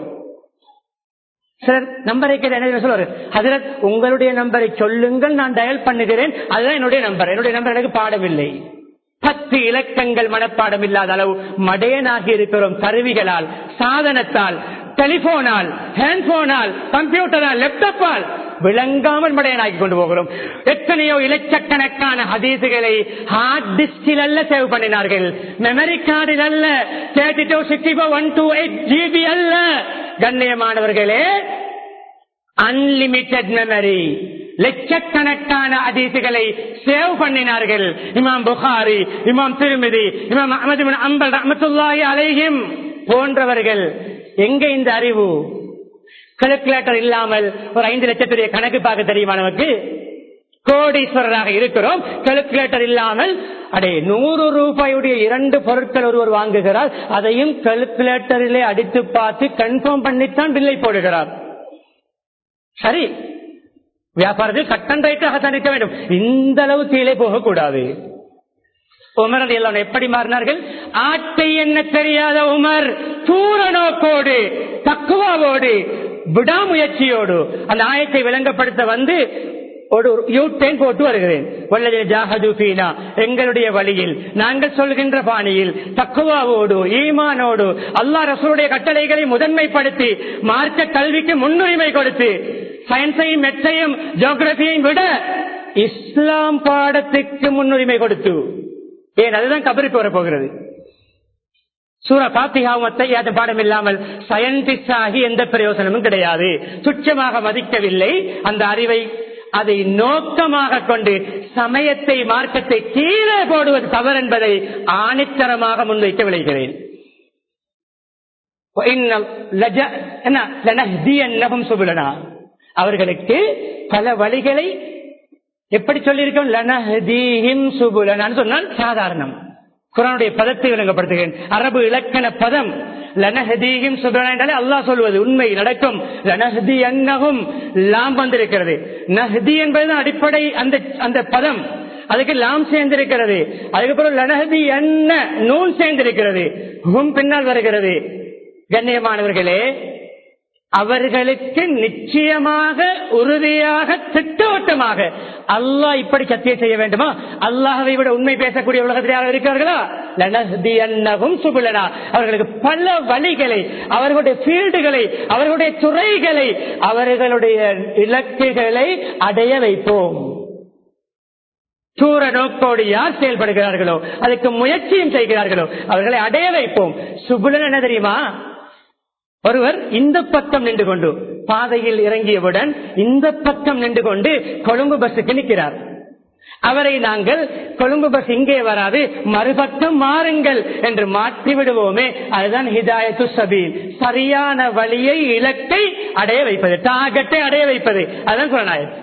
சார் நம்பரை கேட்டு என்ன சொல்லுவாரு அதில் உங்களுடைய நம்பரை சொல்லுங்கள் நான் டயல் பண்ணுகிறேன் அதுதான் என்னுடைய நம்பர் என்னுடைய நம்பர் எனக்கு பாடவில்லை பத்து இலக்கங்கள் மனப்பாடம் இல்லாத அளவு மடையனாகி இருக்கிறோம் கருவிகளால் சாதனத்தால் டெலிபோனால் ஹேண்ட்போனால் கம்ப்யூட்டரால் லேப்டாப்பால் விளங்காமல் மடையனாக்கி கொண்டு போகிறோம் எத்தனையோ இலட்சக்கணக்கான ஹதீசுகளை ஹார்ட் டிஸ்கில் அல்ல சேவ் பண்ணினார்கள் மெமரி கார்டில் அல்ல thirty two sixty four one two eight GB அல்ல கண்ணியமானவர்களே அன்லிமிட்டெட் மெமரி லட்சக்கணக்கான அதிசுகளை சேவ் பண்ணினார்கள் இமாம் புகாரி இமாம் திருமிதி இமாம் அஹமது அம்பல் ரஹமத்துல்லாஹி அலைஹிம் போன்றவர்கள் எங்க இந்த அறிவு கால்குலேட்டர் இல்லாமல் ஒரு ஐந்து லட்சத்துடைய கணக்கு பார்க்க தெரியுமா நமக்கு கோடீஸ்வரராக இருக்கிறோம் கால்குலேட்டர் இல்லாமல் அடே நூறு ரூபாயுடைய இரண்டு பொருட்கள் ஒருவர் வாங்குகிறார் அதையும் கால்குலேட்டரிலே அடித்து பார்த்து கன்ஃபார்ம் பண்ணித்தான் பில்லை போடுகிறார் சரி வியாபாரத்தில் கட்டன் ரைட்டாக தான் இருக்க வேண்டும் இந்த அளவு கீழே போகக்கூடாது உமர் எல்லாம் எப்படி மாறினார்கள் ஆட்டை என்ன தெரியாத உமர் தூர நோக்கோடு தக்குவாவோடு விடாமுயற்சியோடு அந்த ஆயத்தை விளங்கப்படுத்த வந்து ஒரு யூட்டேன் போட்டு வருகிறேன் வல்லதில் ஜாஹது ஃபீனா எங்களுடைய வழியில் நாங்கள் சொல்கின்ற பாணியில் தக்குவாவோடு ஈமானோடு அல்லாஹ் ரசூலுடைய கட்டளைகளை முதன்மைப்படுத்தி மார்க்க கல்விக்கு முன்னுரிமை கொடுத்து சயின்ஸையும் மெட்ஸையும் ஜியோகிரபியையும் விட இஸ்லாம் பாடத்துக்கு முன்னுரிமை கொடுத்து ஏன் அதுதான் கபருக்கு வரப்போகிறது சூர பாத்திகாவும் அத்தையாத பாடம் இல்லாமல் சயின்டிஸ்ட் ஆகி எந்த பிரயோசனமும் கிடையாது துச்சமாக மதிக்கவில்லை அந்த அறிவை அதை நோக்கமாக கொண்டு சமயத்தை மார்க்கத்தை கீழே போடுவது தவறு என்பதை ஆணித்தரமாக முன்வைக்க விளைகிறேன் அவர்களுக்கு பல வழிகளை எப்படி சொல்லியிருக்கோம் சொன்னால் சாதாரணம் குரானுடைய பதத்தை விளங்கப்படுத்துகிறேன் அரபு இலக்கண பதம் லனஹதீகம் சுபலனா என்றாலே அல்லாஹ் சொல்வது உண்மை நடக்கும் லனஹதி அன்னகும் லாம் வந்திருக்கிறது நஹதி என்பது அடிப்படை அந்த அந்த பதம் அதுக்கு லாம் சேர்ந்திருக்கிறது அதுக்கப்புறம் லனஹதி அன்ன நூல் சேர்ந்திருக்கிறது ஹும் பின்னால் வருகிறது கண்ணியமானவர்களே அவர்களுக்கு நிச்சயமாக உறுதியாக திட்டவட்டமாக அல்லாஹ் இப்படி சத்தியம் செய்ய வேண்டுமா அல்லாஹவை விட உண்மை பேசக்கூடிய உலகத்தில் யாரும் இருக்கிறார்களா லனஹ்தியன்னஹும் சுபுலனா அவர்களுக்கு பல வழிகளை அவர்களுடைய ஃபீல்டுகளை அவர்களுடைய துறைகளை அவர்களுடைய இலக்குகளை அடைய வைப்போம் தூர நோக்கோடு யார் செயல்படுகிறார்களோ அதுக்கு முயற்சியும் செய்கிறார்களோ அவர்களை அடைய வைப்போம் சுபுலன் என்ன தெரியுமா ஒருவர் இந்த பக்கம் நின்று கொண்டு பாதையில் இறங்கியவுடன் இந்த பக்கம் நின்று கொண்டு கொழும்பு பஸ்ஸுக்கு நிற்கிறார் அவரை நாங்கள் கொழும்பு பஸ் இங்கே வராது மறுபக்கம் மாறுங்கள் என்று மாற்றி விடுவோமே அதுதான் ஹிதாயத்து சபீல் சரியான வழியை இலக்கை அடைய வைப்பது டாகத்தை அடைய வைப்பது அதுதான் குரணாயத்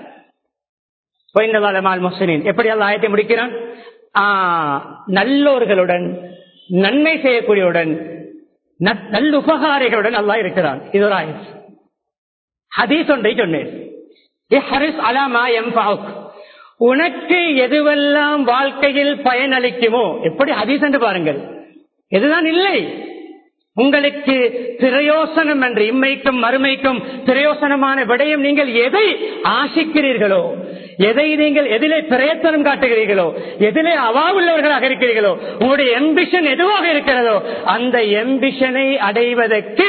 முஸ்லின் எப்படி அல்ல ஆயத்தை முடிக்கிறான் நல்லோர்களுடன் நன்மை செய்யக்கூடியவுடன் நல்லுபகாரிகளுடன் அல்லா இருக்கிறான் இது ஒரு ஆயத் ஹதீஸ் ஒன்றை சொன்னேன் அலாமா எம் உனக்கு எதுவெல்லாம் வாழ்க்கையில் பயனளிக்குமோ எப்படி ஹதீஸ் என்று பாருங்கள் எதுதான் இல்லை உங்களுக்கு பிரயோசனம் என்று இம்மைக்கும் மறுமைக்கும் பிரயோசனமான விடயம் நீங்கள் எதை ஆசிக்கிறீர்களோ எதை நீங்கள் எதிலே பிரயத்தனம் காட்டுகிறீர்களோ எதிலே அவாவுள்ளவர்களாக இருக்கிறீர்களோ உங்களுடைய எம்பிஷன் எதுவாக இருக்கிறதோ அந்த எம்பிஷனை அடைவதற்கு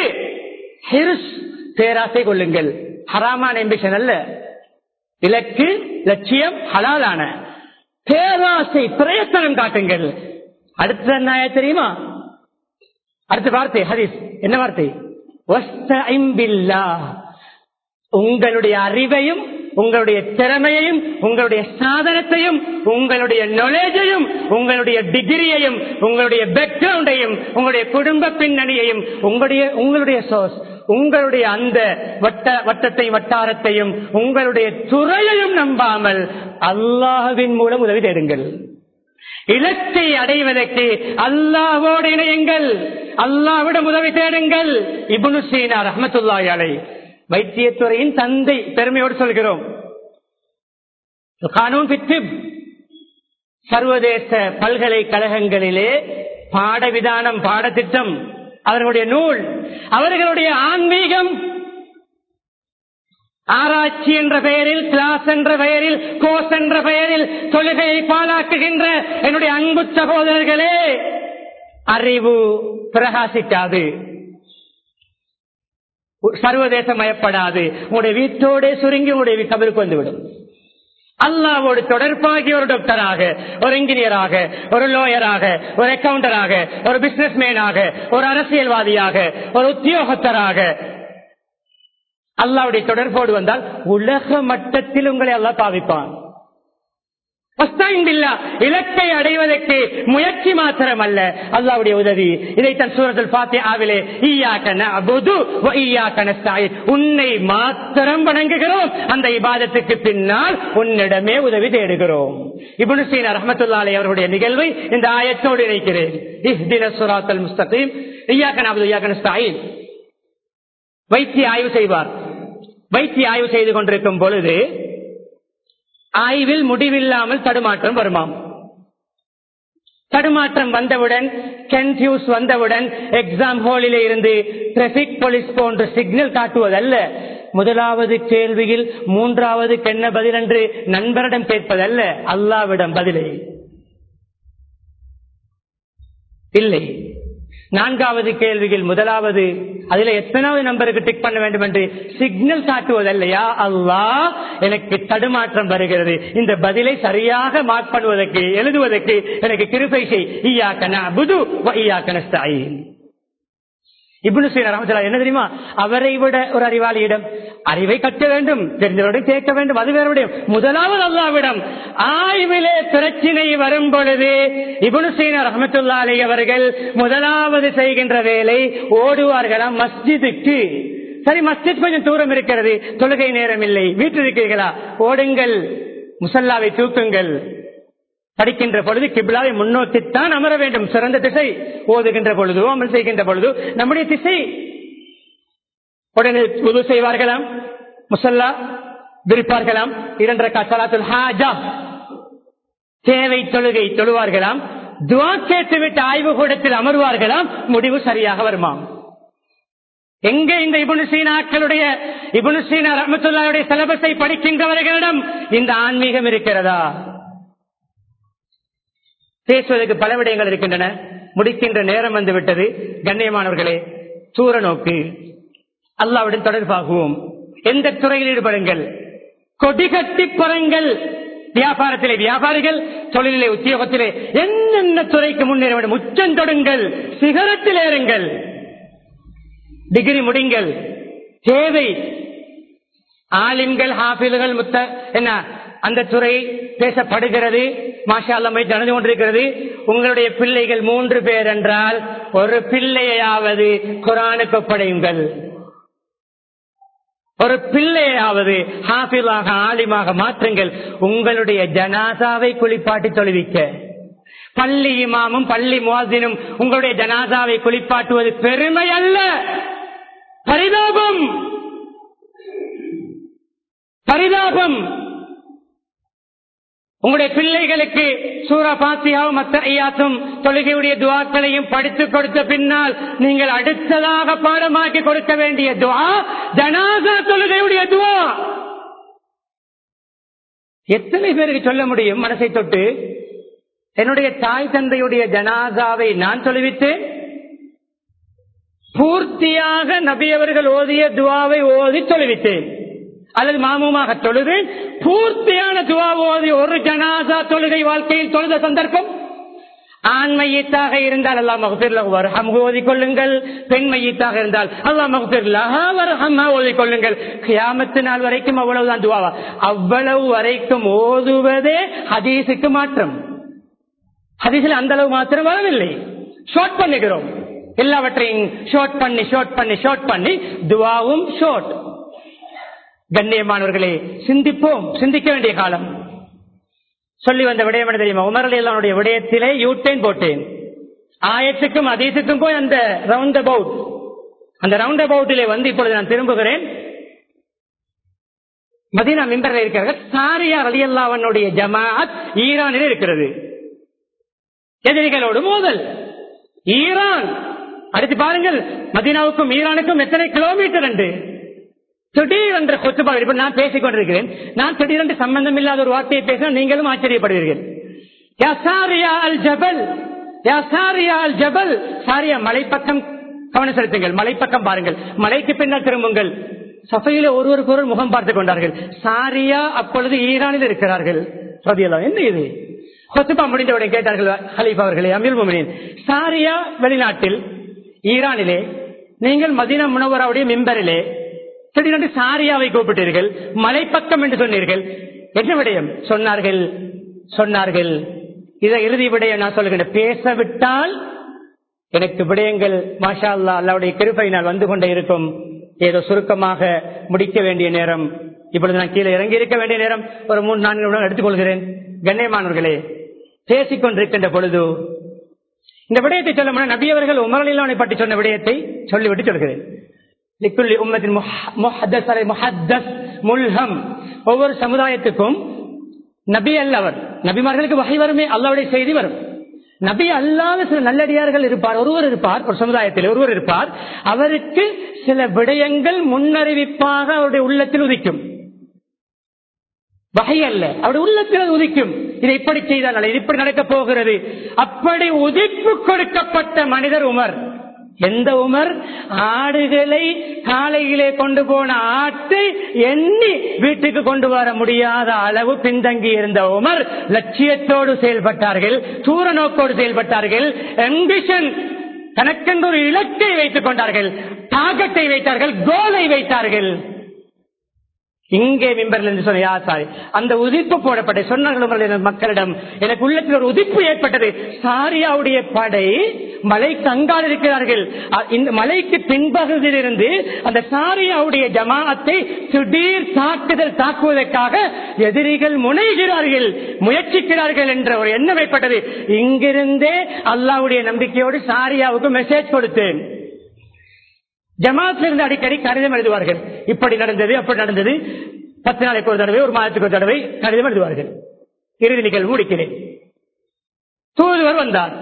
பேராசை கொள்ளுங்கள் ஹராமான எம்பிஷன் அல்ல இலக்கு லட்சியம் ஹலாலான பேராசை பிரயத்தனம் காட்டுங்கள் அடுத்த நாய தெரியுமா அடுத்த வார்த்தை ஹரிஸ் என்ன வார்த்தை உங்களுடைய அறிவையும் உங்களுடைய திறமையையும் உங்களுடைய சாதனத்தையும் உங்களுடைய நாலேஜையும் உங்களுடைய டிகிரியையும் உங்களுடைய பேக்ரவுண்டையும் உங்களுடைய குடும்ப பின்னணியையும் உங்களுடைய உங்களுடைய சோர்ஸ் உங்களுடைய அந்த வட்ட வட்டத்தை வட்டாரத்தையும் உங்களுடைய துறையையும் நம்பாமல் அல்லாஹுவின் மூலம் உதவி தேடுங்கள் இலக்கை அடைவதற்கு அல்லாவோடு இணையுங்கள் அல்லாவிடம் உதவி தேடுங்கள் இபுனு சீனா ரஹமத்துல்லாய் அலை வைத்தியத்துறையின் தந்தை பெருமையோடு சொல்கிறோம் சர்வதேச பல்கலைக்கழகங்களிலே பாடவிதானம் பாடத்திட்டம் அவர்களுடைய நூல் அவர்களுடைய ஆன்மீகம் ஆராய்ச்சி என்ற பெயரில் கிளாஸ் என்ற பெயரில் கோஸ் என்ற பெயரில் தொழுகையை பாலாக்குகின்ற என்னுடைய அன்பு சகோதரர்களே அறிவு பிரகாசிக்காது சர்வதேசமயப்படாது உங்களுடைய வீட்டோட சுருங்கி உங்களுடைய கபருக்கு வந்துவிடும் அல்லாவோடு தொடர்பாகி ஒரு டாக்டராக ஒரு இன்ஜினியராக ஒரு லோயராக ஒரு அக்கவுண்டராக ஒரு பிசினஸ் மேனாக ஒரு அரசியல்வாதியாக ஒரு உத்தியோகத்தராக அல்லாவுடைய தொடர்போடு வந்தால் உலக மட்டத்தில் உங்களை அல்லா பாவிப்பான் இலக்கை அடைவதற்கு முயற்சி மாத்திரம் அல்ல அல்லாவுடைய உதவி இதைத்தான் சூரத்தில் பாத்தி ஆவிலே உன்னை மாத்திரம் வணங்குகிறோம் அந்த இபாதத்துக்கு பின்னால் உன்னிடமே உதவி தேடுகிறோம் இபுனு சீனா ரஹமத்துல்லாலே அவருடைய நிகழ்வை இந்த ஆயத்தோடு இணைக்கிறேன் முஸ்தகீம் வைத்திய ஆய்வு செய்வார் வைத்திய ஆய்வு செய்து கொண்டிருக்கும் பொழுது ஆய்வில் முடிவில்லாமல் தடுமாற்றம் வருமாம் தடுமாற்றம் வந்தவுடன் கன்ஃபியூஸ் வந்தவுடன் எக்ஸாம் ஹாலிலே இருந்து டிராபிக் போலீஸ் போன்ற சிக்னல் காட்டுவதல்ல முதலாவது கேள்வியில் மூன்றாவது கென்ன பதில் என்று நண்பரிடம் கேட்பதல்ல அல்லாவிடம் பதிலே இல்லை நான்காவது கேள்வியில் முதலாவது அதுல எத்தனாவது நம்பருக்கு டிக் பண்ண வேண்டும் என்று சிக்னல் காட்டுவதல்லையா அல்லா எனக்கு தடுமாற்றம் வருகிறது இந்த பதிலை சரியாக மார்க் பண்ணுவதற்கு எழுதுவதற்கு எனக்கு கிருப்பை செய் ஈயாக்கன புது ஈயாக்கன ஸ்தாயி இப்னு சீனா ரஹமத்துல்லாஹி என்ன தெரியுமா அவரை விட ஒரு அறிவாளியிடம் அறிவை கற்க வேண்டும் தெரிந்தவரிடம் கேட்க வேண்டும் அது வேறுடைய முதலாவது அல்லாவிடம் ஆய்விலே பிரச்சினை வரும் பொழுது இப்னு சீனா ரஹமத்துல்லாஹி அவர்கள் முதலாவது செய்கின்ற வேலை ஓடுவார்களாம் மஸ்ஜிதுக்கு சரி மஸ்ஜித் கொஞ்சம் தூரம் இருக்கிறது தொழுகை நேரம் இல்லை வீட்டில் இருக்கிறீர்களா ஓடுங்கள் முசல்லாவை தூக்குங்கள் படிக்கின்ற பொழுது கிபிலாவை முன்னோக்கித்தான் அமர வேண்டும் சிறந்த திசை ஓதுகின்ற பொழுதோ அமல் செய்கின்ற பொழுது நம்முடைய திசை உடனே உது செய்வார்களாம் முசல்லா விரிப்பார்களாம் இரண்டரை கசலாத்துல் ஹாஜா தேவை தொழுகை தொழுவார்களாம் துவா கேட்டுவிட்டு ஆய்வு கூடத்தில் அமர்வார்களாம் முடிவு சரியாக வருமாம் எங்கே இந்த இபுனு சீனாக்களுடைய இபுனு சீனா ரஹமத்துல்லாவுடைய சிலபஸை படிக்கின்றவர்களிடம் இந்த ஆன்மீகம் இருக்கிறதா பேசுவதற்கு பல விடயங்கள் இருக்கின்றன முடிக்கின்ற நேரம் வந்து விட்டது கண்ணியமானவர்களே தூர நோக்கு அல்லாவுடன் தொடர்பாகுவோம் எந்த துறையில் ஈடுபடுங்கள் கொடிகட்டி பரங்கள் வியாபாரத்திலே வியாபாரிகள் தொழிலே உத்தியோகத்திலே என்னென்ன துறைக்கு முன்னேற வேண்டும் உச்சம் தொடுங்கள் சிகரத்தில் ஏறுங்கள் டிகிரி முடிங்கள் தேவை ஆலிம்கள் ஹாஃபில்கள் முத்த என்ன அந்த துறை பேசப்படுகிறது மாஷா அல்லா முயற்சி நடந்து கொண்டிருக்கிறது உங்களுடைய பிள்ளைகள் மூன்று பேர் என்றால் ஒரு பிள்ளையாவது குரானுக்கு ஒப்படையுங்கள் ஒரு பிள்ளையாவது ஹாஃபிலாக ஆலிமாக மாற்றுங்கள் உங்களுடைய ஜனாசாவை குளிப்பாட்டி தொழுவிக்க பள்ளி இமாமும் பள்ளி மோதினும் உங்களுடைய ஜனாசாவை குளிப்பாட்டுவது பெருமை அல்ல பரிதாபம் பரிதாபம் உங்களுடைய பிள்ளைகளுக்கு சூரா பாத்தியாவும் மத்த ஐயாத்தும் தொழுகையுடைய துவாக்களையும் படித்துக் கொடுத்த பின்னால் நீங்கள் அடுத்ததாக பாடமாக்கி கொடுக்க வேண்டிய துவா ஜனாசா தொழுகையுடைய துவா எத்தனை பேருக்கு சொல்ல முடியும் மனசை தொட்டு என்னுடைய தாய் தந்தையுடைய ஜனாசாவை நான் தொழுவித்தேன் பூர்த்தியாக நபி அவர்கள் ஓதிய துவாவை ஓதி தொழுவித்தேன் அல்லது மாமுமாக தொழுது பூர்த்தியான துவா ஓதி ஒரு ஜனாசா தொழுகை வாழ்க்கையில் தொழுத சந்தர்ப்பம் ஆண் மையத்தாக இருந்தால் அல்லா மகபிர்லாம் ஓதிக்கொள்ளுங்கள் பெண் மையத்தாக இருந்தால் அல்லா மகபிர்லாம் ஓதிக்கொள்ளுங்கள் கியாமத்து நாள் வரைக்கும் அவ்வளவுதான் துவாவா அவ்வளவு வரைக்கும் ஓதுவதே ஹதீஸுக்கு மாற்றம் ஹதீஸில் அந்த அளவு மாத்திரம் வரவில்லை ஷார்ட் பண்ணுகிறோம் எல்லாவற்றையும் ஷார்ட் பண்ணி ஷார்ட் பண்ணி ஷார்ட் பண்ணி துவாவும் ஷார்ட் கண்ணியமானவர்களே சிந்திப்போம் சிந்திக்க வேண்டிய காலம் சொல்லி வந்த விடயம் என்ன தெரியுமா உமரலியல்லானுடைய விடயத்திலே யூட்டைன் போட்டேன் ஆயத்துக்கும் அதீசுக்கும் போய் அந்த ரவுண்ட் அபவுட் அந்த ரவுண்ட் அபவுட்டிலே வந்து இப்பொழுது நான் திரும்புகிறேன் மதீனா மிம்பரில் இருக்கிறார்கள் சாரியா அலியல்லாவனுடைய ஜமாத் ஈரானில் இருக்கிறது எதிரிகளோடு மோதல் ஈரான் அடுத்து பாருங்கள் மதீனாவுக்கும் ஈரானுக்கும் எத்தனை கிலோமீட்டர் என்று திடீரென்று கொத்துபா இப்ப நான் பேசிக் கொண்டிருக்கிறேன் நான் திடீரென்று சம்பந்தம் இல்லாத ஒரு வார்த்தையை பேசினால் நீங்களும் ஆச்சரியப்படுவீர்கள் யசாரியா அல் ஜபல் யசாரியா அல் ஜபல் சாரியா மலைப்பக்கம் கவனம் செலுத்துங்கள் மலைப்பக்கம் பாருங்கள் மலைக்கு பின்னால் திரும்புங்கள் சபையில ஒருவருக்கு ஒருவர் முகம் பார்த்துக் கொண்டார்கள் சாரியா அப்பொழுது ஈரானில் இருக்கிறார்கள் ரதியெல்லாம் என்ன இது கொத்துபா முடிந்தவுடன் கேட்டார்கள் ஹலீஃப் அவர்களே அமீர் முமினின் சாரியா வெளிநாட்டில் ஈரானிலே நீங்கள் மதீனா முனவராவுடைய மிம்பரிலே திடீரென்று சாரியாவை கூப்பிட்டீர்கள் மலைப்பக்கம் என்று சொன்னீர்கள் என்ன விடயம் சொன்னார்கள் சொன்னார்கள் இதை இறுதி விடயம் நான் சொல்லுகிறேன் பேச விட்டால் எனக்கு விடயங்கள் மாஷா அல்லா அல்லாவுடைய கிருப்பையினால் வந்து கொண்டே இருக்கும் ஏதோ சுருக்கமாக முடிக்க வேண்டிய நேரம் இப்பொழுது நான் கீழே இறங்கி இருக்க வேண்டிய நேரம் ஒரு மூன்று நான்கு நிமிடம் எடுத்துக்கொள்கிறேன் கண்ணியமானவர்களே பேசிக் கொண்டிருக்கின்ற பொழுது இந்த விடயத்தை சொல்ல நபியவர்கள் உமரலில்லானை பற்றி சொன்ன விடயத்தை சொல்லிவிட்டு சொல்கிறேன் ஒவ்வொரு சமுதாயத்துக்கும் நபி அல்லவர் நபிமார்களுக்கு வகை வருமே அல்லாவுடைய செய்தி வரும் நபி அல்லாத சில நல்லடியார்கள் இருப்பார் ஒருவர் இருப்பார் ஒரு சமுதாயத்தில் ஒருவர் இருப்பார் அவருக்கு சில விடயங்கள் முன்னறிவிப்பாக அவருடைய உள்ளத்தில் உதிக்கும் வகை அல்ல அவருடைய உள்ளத்தில் உதிக்கும் இதை இப்படி செய்தால் இது இப்படி நடக்கப் போகிறது அப்படி உதிப்பு கொடுக்கப்பட்ட மனிதர் உமர் எந்த உமர் ஆடுகளை காலையிலே கொண்டு போன ஆட்டை எண்ணி வீட்டுக்கு கொண்டு வர முடியாத அளவு பின்தங்கி இருந்த உமர் லட்சியத்தோடு செயல்பட்டார்கள் தூர நோக்கோடு செயல்பட்டார்கள் அம்பிஷன் தனக்கென்று ஒரு இலக்கை வைத்துக் கொண்டார்கள் தாகத்தை வைத்தார்கள் கோலை வைத்தார்கள் இங்கே மிம்பரில் இருந்து சொன்ன சாரி அந்த உதிப்பு போடப்பட்ட சொன்னார்கள் மக்களிடம் எனக்கு உள்ளத்தில் ஒரு உதிப்பு ஏற்பட்டது சாரியாவுடைய படை மலைக்கு அங்கால் இருக்கிறார்கள் இந்த மலைக்கு பின்பகுதியில் இருந்து அந்த சாரியாவுடைய ஜமாத்தை திடீர் தாக்குதல் தாக்குவதற்காக எதிரிகள் முனைகிறார்கள் முயற்சிக்கிறார்கள் என்ற ஒரு எண்ணம் ஏற்பட்டது இங்கிருந்தே அல்லாவுடைய நம்பிக்கையோடு சாரியாவுக்கு மெசேஜ் கொடுத்தேன் ஜமாத்தில் இருந்து அடிக்கடி கடிதம் எழுதுவார்கள் இப்படி நடந்தது அப்படி நடந்தது பத்து நாளைக்கு ஒரு தடவை ஒரு மாதத்துக்கு ஒரு தடவை கடிதம் எழுதுவார்கள் இறுதி நிகழ்வு முடிக்கிறேன் தூதுவர் வந்தார்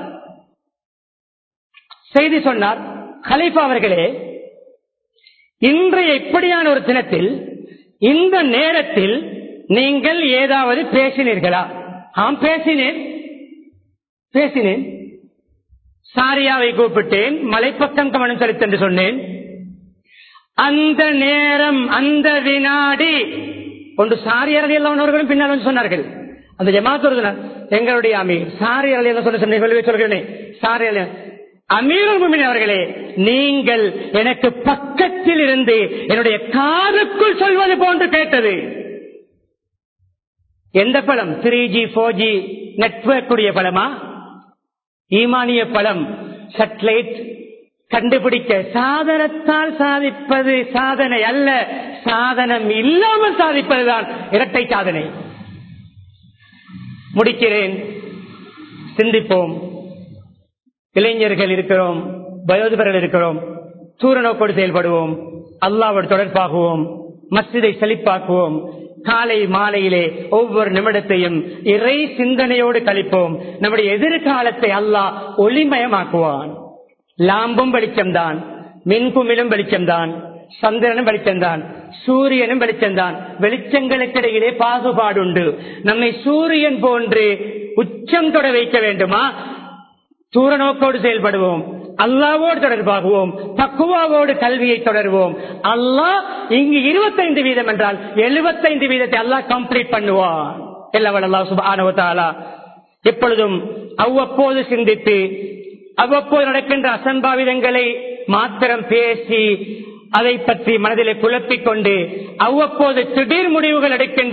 செய்தி சொன்னார் ஹலீஃபா அவர்களே இன்றைய இப்படியான ஒரு தினத்தில் இந்த நேரத்தில் நீங்கள் ஏதாவது பேசினீர்களா ஆம் பேசினேன் பேசினேன் சாரியாவை கூப்பிட்டேன் மலைப்பக்கம் கவனம் செலுத்த என்று சொன்னேன் அந்த நேரம் அந்த வினாடி ஒன்று சாரியார் எல்லாம் பின்னால் வந்து சொன்னார்கள் அந்த ஜமாத்து எங்களுடைய அமீர் சாரியார் எல்லாம் சொல்ல சொன்ன சொல்கிறேன் சாரியார் அமீருல் முமின் அவர்களே நீங்கள் எனக்கு பக்கத்தில் இருந்து என்னுடைய காதுக்குள் சொல்வது போன்று கேட்டது எந்த பழம் three G four G network உடைய பழமா ஈமானிய பழம் சட்டலைட் கண்டுபிடிக்க சாதனத்தால் சாதிப்பது சாதனை அல்ல சாதனம் இல்லாமல் சாதிப்பதுதான் இரட்டை சாதனை முடிக்கிறேன் சிந்திப்போம் இளைஞர்கள் இருக்கிறோம் வயோதிபர்கள் இருக்கிறோம் தூர நோக்கோடு செயல்படுவோம் அல்லாவோடு தொடர்பாகுவோம் மஸ்ஜிதை செழிப்பாக்குவோம் காலை மாலையிலே ஒவ்வொரு நிமிடத்தையும் இறை சிந்தனையோடு கழிப்போம் நம்முடைய எதிர்காலத்தை அல்லாஹ் ஒளிமயமாக்குவான் லாம்பும் வெளிச்சம்தான் மின்குமிழும் வெளிச்சம்தான் சந்திரனும் வெளிச்சம்தான் சூரியனும் வெளிச்சம்தான் வெளிச்சங்களுக்கு இடையிலே பாகுபாடுண்டு நம்மை சூரியன் போன்று உச்சம் தொட வைக்க வேண்டுமா தூர நோக்கோடு செயல்படுவோம் அல்லாவோடு தொடர்பாகுவோம் தக்குவாவோடு கல்வியை தொடர்வோம் அல்லாஹ் இங்கு இருபத்தைந்து வீதம் என்றால் எழுபத்தைந்து வீதத்தை அல்லாஹ் கம்ப்ளீட் பண்ணுவான் எல்லவன் அல்லா சுபானுவத்தாலா எப்பொழுதும் அவ்வப்போது சிந்தித்து அவ்வப்போது நடக்கின்ற அசம்பாவிதங்களை மாத்திரம் பேசி அதை பற்றி மனதிலே குழப்பிக் கொண்டு அவ்வப்போது திடீர் முடிவுகள் எடுக்கின்ற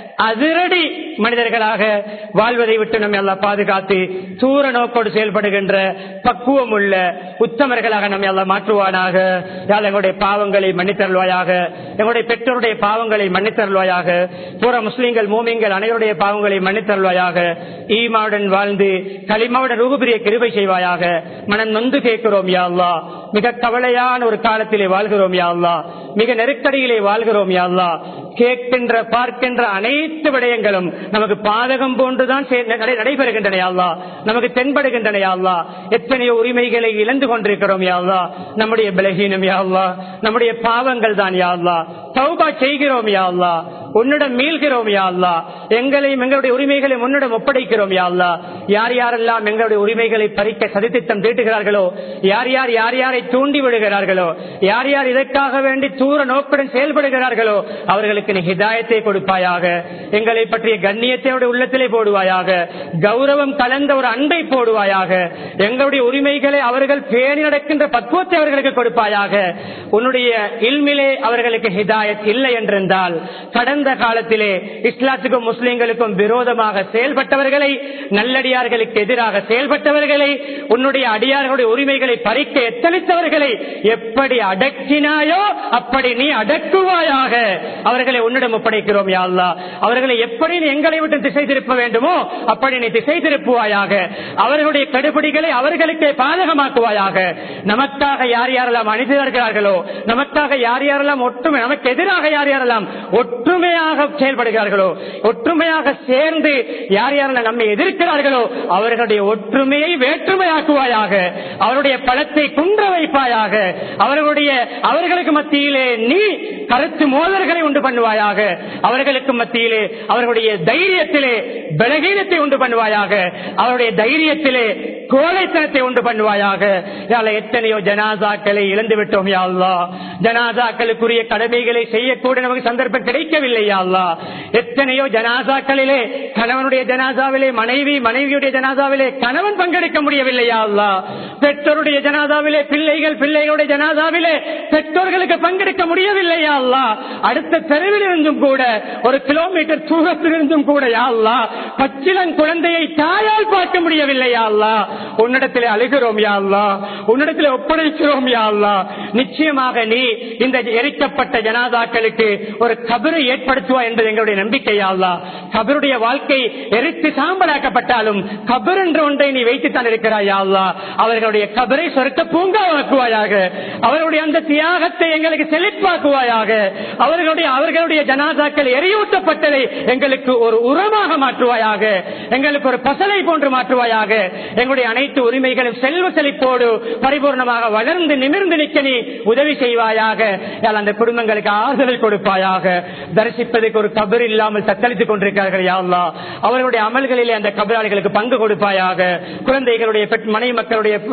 அதிரடி மனிதர்களாக வாழ்வதை விட்டு நம்ம எல்லாம் பாதுகாத்து தூர நோக்கோடு செயல்படுகின்ற பக்குவம் உள்ள உத்தமர்களாக நம்ம எல்லாம் மாற்றுவானாக யாழ் எங்களுடைய பாவங்களை மன்னித்தருள்வாயாக எங்களுடைய பெற்றோருடைய பாவங்களை மன்னித்தருள்வாயாக பூர முஸ்லீம்கள் மூமிங்கள் அனைவருடைய பாவங்களை மன்னித்தருள்வாயாக ஈமாவுடன் வாழ்ந்து களிமாவுடன் ரூபுபிரிய கிருபை செய்வாயாக மனம் நொந்து கேட்கிறோம் யா அல்லா மிக கவலையான ஒரு காலத்திலே வாழ்கிறோம் யா அல்லா மிக நெருக்கடியிலே வாழ்கிறோம் யா அல்லா கேட்கின்ற பார்க்கின்ற அனைத்து விடயங்களும் நமக்கு பாதகம் போன்றுதான் நடைபெறுகின்றன யாழ்லா நமக்கு தென்படுகின்றன யாழ்லா எத்தனையோ உரிமைகளை இழந்து கொண்டிருக்கிறோம் யாழ்லா நம்முடைய பலகீனம் யாழ்லா நம்முடைய பாவங்கள் தான் யாழ்லா சௌபா செய்கிறோம் யாழ்லா உன்னிடம் மீள்கிறோம் யாழ்லா எங்களையும் எங்களுடைய உரிமைகளை உன்னிடம் ஒப்படைக்கிறோம் யாழ்லா யார் யாரெல்லாம் எங்களுடைய உரிமைகளை பறிக்க சதித்திட்டம் தீட்டுகிறார்களோ யார் யார் யார் யாரை தூண்டி விடுகிறார்களோ யார் யார் இதற்காக வேண்டி தூர நோக்குடன் செயல்படுகிறார்களோ அவர்களுக்கு நீ ஹிதாயத்தை கொடுப்பாயாக எங்களை பற்றிய கண்ணியத்தையோட உள்ளத்திலே போடுவாயாக கௌரவம் கலந்த ஒரு அன்பை போடுவாயாக எங்களுடைய உரிமைகளை அவர்கள் பேணி நடக்கின்ற பக்குவத்தை அவர்களுக்கு கொடுப்பாயாக உன்னுடைய இல்மிலே அவர்களுக்கு ஹிதாயத் இல்லை என்றிருந்தால் கடந்த காலத்திலே இஸ்லாத்துக்கும் முஸ்லிம்களுக்கும் விரோதமாக செயல்பட்டவர்களை நல்லடியார்களுக்கு எதிராக செயல்பட்டவர்களை உன்னுடைய அடியார்களுடைய உரிமைகளை பறிக்க எத்தனித்தவர்களை எப்படி அடக்கினாயோ அப்படி நீ அடக்குவாயாக அவர்களை உன்னிடம் ஒப்படைக்கிறோம் யாழ்லா அவர்களை எப்படி நீ எங்களை விட்டு திசை திருப்ப வேண்டுமோ அப்படி நீ திசை திருப்புவாயாக அவர்களுடைய கடுபிடிகளை அவர்களுக்கு பாதகமாக்குவாயாக நமக்காக யார் யாரெல்லாம் அணிந்திருக்கிறார்களோ நமக்காக யார் யாரெல்லாம் ஒற்றுமை நமக்கு எதிராக யார் யாரெல்லாம் ஒற்றுமையாக செயல்படுகிறார்களோ ஒற்றுமையாக சேர்ந்து யார் யாரெல்லாம் நம்மை எதிர்க்கிறார்களோ அவர்களுடைய ஒற்றுமையை வேற்றுமையாக்குவாயாக அவருடைய பலத்தை குன்ற வைப்பாயாக அவர்களுடைய அவர்களுக்கு மத்தியிலே நீ கருத்து மோதல்களை உண்டு பண்ணுவாயாக அவர்களுக்கு மத்தியிலே அவர்களுடைய தைரியத்திலே பலகீனத்தை உண்டு பண்ணுவாயாக அவருடைய தைரியத்திலே கோழைத்தனத்தை உண்டு பண்ணுவாயாக எத்தனையோ ஜனாதாக்களை இழந்து விட்டோம் யாழ்லா ஜனாதாக்களுக்குரிய கடமைகளை செய்யக்கூட நமக்கு சந்தர்ப்பம் கிடைக்கவில்லை யாழ்லா எத்தனையோ ஜனாதாக்களிலே கணவனுடைய ஜனாதாவிலே மனைவி மனைவியுடைய ஜனாதாவிலே கணவன் பங்கெடுக்க முடியவில்லை யாழ்லா பெற்றோருடைய ஜனாதாவிலே பிள்ளைகள் பிள்ளைகளுடைய ஜனாதாவிலே பெற்றோர்களுக்கு பங்கெடுக்க முடியவில்லை யாழ்லா அடுத்த தெருவில் இருந்தும் கூட ஒரு கிலோமீட்டர் தூரத்தில் இருந்தும் கூட யாழ்லா பச்சிலன் குழந்தையை தாயால் பார்க்க முடியவில்லை யாழ்லா உன்னிடத்திலே அழுகிறோம் யாழ்லா உன்னிடத்திலே ஒப்படைக்கிறோம் யாழ்லா நிச்சயமாக நீ இந்த எரிக்கப்பட்ட ஜனாதாக்களுக்கு ஒரு கபரை ஏற்படுத்துவா என்பது எங்களுடைய நம்பிக்கை யாழ்லா கபருடைய வாழ்க்கை எரித்து சாம்பலாக்கப்பட்டாலும் கபர் என்ற ஒன்றை நீ வைத்துத்தான் இருக்கிறாய் யாழ்லா அவர்களுடைய கபரை சொருக்க பூங்காவாக்குவாயாக அவர்களுடைய அந்த தியாகத்தை எங்களுக்கு செழிப்பாக்குவாயாக அவர்களுடைய அவர்களுடைய ஜனாதாக்கள் எரியூட்டப்பட்டதை எங்களுக்கு ஒரு உரமாக மாற்றுவாயாக எங்களுக்கு ஒரு பசலை போன்று மாற்றுவாயாக எங்களுடைய அனைத்து உரிமைகளும் செல்வ செழிப்போடு பரிபூர்ணமாக வளர்ந்து நிமிர்ந்து நிற்க நீ உதவி செய்வாயாக அந்த குடும்பங்களுக்கு ஆறுதலை கொடுப்பாயாக தரிசிப்பதற்கு ஒரு கபர் இல்லாமல் தத்தளித்துக் கொண்டிருக்கிறார்கள் யாழ்லா அவர்களுடைய அமல்களிலே அந்த கபராளிகளுக்கு பங்கு கொடுப்பாயாக குழந்தைகளுடைய மனை மக்களுடைய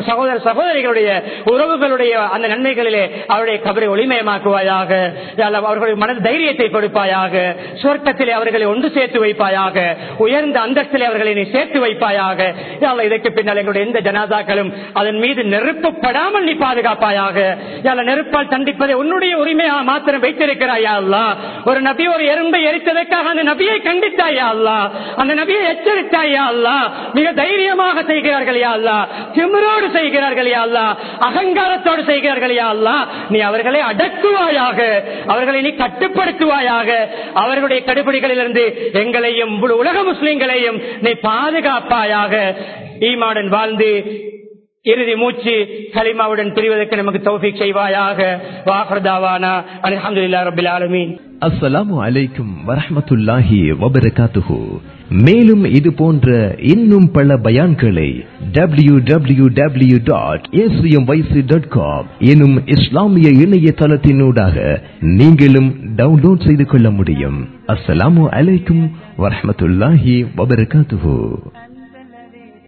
சகோதர சகோதரிகளுடைய உறவுகளுடைய அந்த நன்மைகளிலே அவருடைய கபரை ஒளிமயமாக்குவாயாக யா அல்லாஹ் அவர்களுடைய மனது தைரியத்தை கொடுப்பாயாக சுவர்க்கத்திலே அவர்களை ஒன்று சேர்த்து வைப்பாயாக உயர்ந்த அந்தஸ்திலே அவர்களை நீ சேர்த்து வைப்பாயாக யா அல்லாஹ் இதற்கு பின்னால் எங்களுடைய எந்த ஜனாதாக்களும் அதன் மீது நெருப்பப்படாமல் நீ பாதுகாப்பாயாக யா அல்லாஹ் நெருப்பால் தண்டிப்பதை உன்னுடைய உரிமையாக மாத்திரம் வைத்திருக்கிறாயா அல்லா ஒரு நபி ஒரு எறும்பை எரித்ததற்காக அந்த நபியை கண்டித்தாயா அல்லா அந்த நபியை எச்சரித்தாயா அல்லா மிக தைரியமாக செய்கிறார்கள் யா அல்லா திமிரோடு செய்கிறார்கள் யா அல்லா அகங்காரத்தோடு செய்கிறார்கள் யா அல்லா நீ அவர்களை அடக்குவாயாக அவர்களை நீ கட்டுப்படுத்துவாயாக அவர்களுடைய கடுபிடிகளிலிருந்து எங்களையும் முழு உலக முஸ்லிம்களையும் நீ பாதுகாப்பாயாக ஈமாடன் வாழ்ந்து இறுதி மூச்சு கலிமாவுடன் பிரிவதற்கு நமக்கு தௌஃபீக் செய்வாயாக வாஹர்தாவானா அல்ஹம்துலில்லாஹி ரப்பில் ஆலமீன் அஸ்ஸலாமு அலைக்கும் வரஹ்மத்துல்லாஹி வபரகாத்துஹு மேலும் இது போன்ற இன்னும் பல பயான்களை W W W dot dot com எனும் இஸ்லாமிய இணையதளத்தினூடாக நீங்களும் டவுன்லோட் செய்து கொள்ள முடியும் அஸ்ஸலாமு அலைக்கும் வரஹ்மத்துல்லாஹி வபரகாத்துஹு